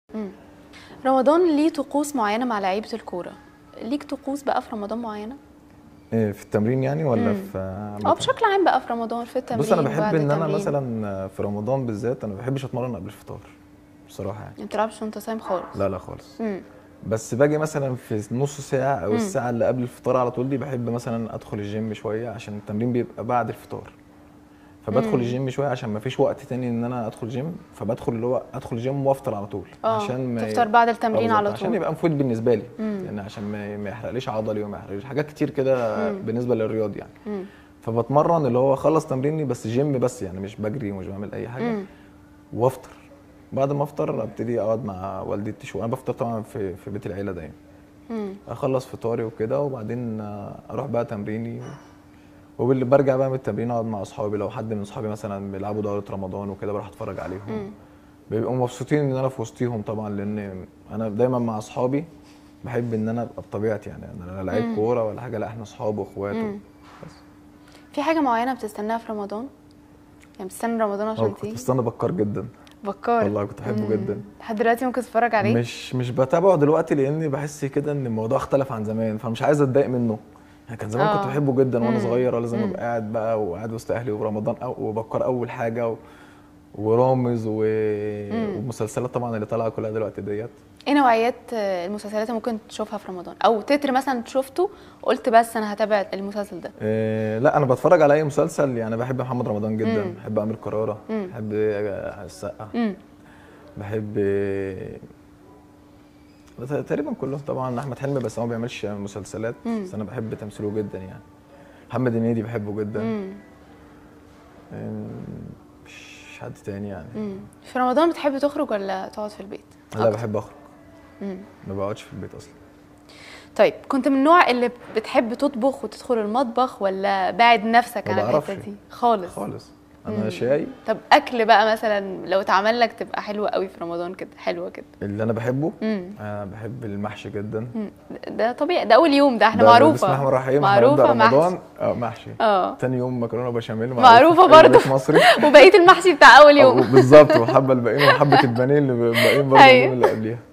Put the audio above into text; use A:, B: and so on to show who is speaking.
A: رمضان ليه طقوس معينه مع لعيبه الكوره ليك طقوس بقى في رمضان معينه
B: إيه في التمرين يعني ولا
A: مم.
B: في
A: اه بشكل عام بقى في رمضان في التمرين
B: بص انا بحب
A: بعد
B: ان انا
A: التمرين.
B: مثلا في رمضان بالذات انا ما بحبش اتمرن قبل الفطار بصراحه يعني
A: ما بتلعبش وانت صايم خالص
B: لا لا خالص
A: مم.
B: بس باجي مثلا في نص ساعه او
A: مم.
B: الساعه اللي قبل الفطار على طول دي بحب مثلا ادخل الجيم شويه عشان التمرين بيبقى بعد الفطار فبدخل
A: مم.
B: الجيم شويه عشان ما فيش وقت تاني ان انا ادخل جيم فبدخل اللي هو ادخل الجيم وافطر على طول
A: اه
B: عشان ما
A: تفطر بعد
B: آه
A: التمرين
B: بالظبط،
A: على
B: عشان
A: طول
B: يبقى مفيد بالنسبه لي
A: مم.
B: يعني عشان ما ما يحرقليش عضلي وما يحرقليش حاجات كتير كده
A: مم.
B: بالنسبه للرياض يعني
A: مم.
B: فبتمرن اللي هو اخلص تمريني بس جيم بس يعني مش بجري ومش بعمل اي حاجه
A: مم.
B: وافطر بعد ما افطر ابتدي اقعد مع والدتي شويه انا بفطر طبعا في في بيت العيله دايما
A: مم.
B: اخلص فطاري وكده وبعدين آه، اروح بقى تمريني وباللي برجع بقى من التمرين اقعد مع اصحابي لو حد من اصحابي مثلا بيلعبوا دوره رمضان وكده بروح اتفرج عليهم
A: مم.
B: بيبقوا مبسوطين ان انا في وسطيهم طبعا لان انا دايما مع اصحابي بحب ان انا ابقى بطبيعتي يعني انا لا لعيب
A: مم.
B: كوره ولا حاجه لا احنا اصحاب واخوات
A: مم.
B: بس
A: في حاجه معينه بتستناها في رمضان يعني بتستنى رمضان
B: اه
A: عشان
B: كنت
A: تيجي
B: بستنى بكار جدا
A: بكار
B: والله كنت بحبه
A: مم.
B: جدا
A: لحد دلوقتي ممكن تتفرج عليه
B: مش مش بتابعه دلوقتي لاني بحس كده ان الموضوع اختلف عن زمان فمش عايز اتضايق منه يعني كان زمان
A: آه.
B: كنت بحبه جدا وانا
A: مم.
B: صغير لازم
A: مم.
B: ابقى قاعد بقى وقاعد وسط اهلي ورمضان أو وبكر اول حاجه و... ورامز و...
A: مم.
B: والمسلسلات طبعا اللي طالعه كلها دلوقتي ديت
A: ايه نوعيات آه، المسلسلات اللي ممكن تشوفها في رمضان او تتر مثلا شفته قلت بس انا هتابع المسلسل ده
B: إيه لا انا بتفرج على اي مسلسل يعني بحب محمد رمضان جدا
A: مم.
B: بحب امير كرارة
A: مم.
B: بحب آه، السقا
A: امم
B: بحب آه، تقريبا كلهم طبعا احمد حلمي بس هو ما بيعملش مسلسلات
A: مم.
B: بس انا بحب تمثيله جدا يعني محمد هنيدي بحبه جدا
A: امم
B: آه، مش حد تاني يعني
A: امم في رمضان بتحب تخرج ولا تقعد في البيت
B: لا
A: أكتر؟
B: بحب اخرج
A: مم.
B: ما بقعدش في البيت اصلا
A: طيب كنت من النوع اللي بتحب تطبخ وتدخل المطبخ ولا بعد نفسك
B: ما
A: عن الحته
B: بعرفش.
A: دي خالص
B: خالص
A: مم.
B: انا شاي
A: طب اكل بقى مثلا لو اتعمل لك تبقى حلوه قوي في رمضان كده حلوه كده
B: اللي انا بحبه
A: امم
B: انا بحب المحشي جدا
A: مم. ده طبيعي ده اول يوم ده احنا
B: ده
A: معروفه
B: بسم الله الرحمن الرحيم
A: معروفه
B: معروفه رمضان
A: محشي
B: اه محشي
A: اه
B: تاني يوم مكرونه بشاميل
A: معروفة
B: في أي
A: برضه.
B: بيت مصري
A: وبقيه المحشي بتاع اول يوم
B: أو بالظبط وحبه الباقيين وحبه البانيه اللي باقيين برضه
A: أيوة.
B: اليوم اللي قبليها